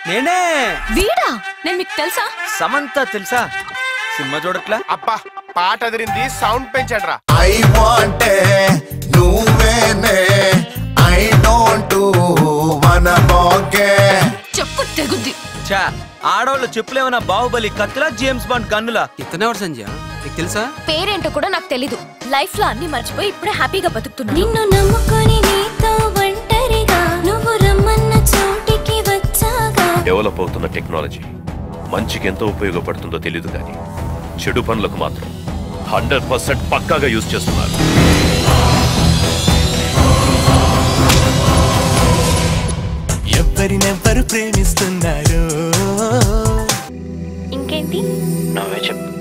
నేనే వీడా నేను మీకు తెలుసా సమంత తెలుసా సినిమా చూడట్లా అబ్బా పాట అదిరింది సౌండ్ పెంచండి రా ఐ వాంటే నువ్వేనే ఐ డోంట్ వన మోకే చెప్పు తెగుద్ది చా ఆడవాళ్ళు చెప్పులేమన్నా బాహుబలి కత్తిలా జేమ్స్ బాండ్ గన్నులా ఇతనెవరు సంజయ్ నీకు తెలుసా పేరేంటో కూడా నాకు తెలీదు లైఫ్ లో అన్ని మర్చిపోయి ఇప్పుడే హ్యాపీగా బతుకుతున్నా నిన్ను నమ్ముకొని నీతో ఒంటరిగా నువ్వు రమ్మన్న చోటికి వచ్చాగా డెవలప్ అవుతున్న టెక్నాలజీ మంచికి ఎంత ఉపయోగపడుతుందో తెలియదు కానీ చెడు పనులకు మాత్రం హండ్రెడ్ పర్సెంట్ పక్కాగా యూజ్ చేస్తున్నారు ఎవరినెవ్వరు ప్రేమిస్తున్నారు ఇంకేంటి నువ్వే చెప్పు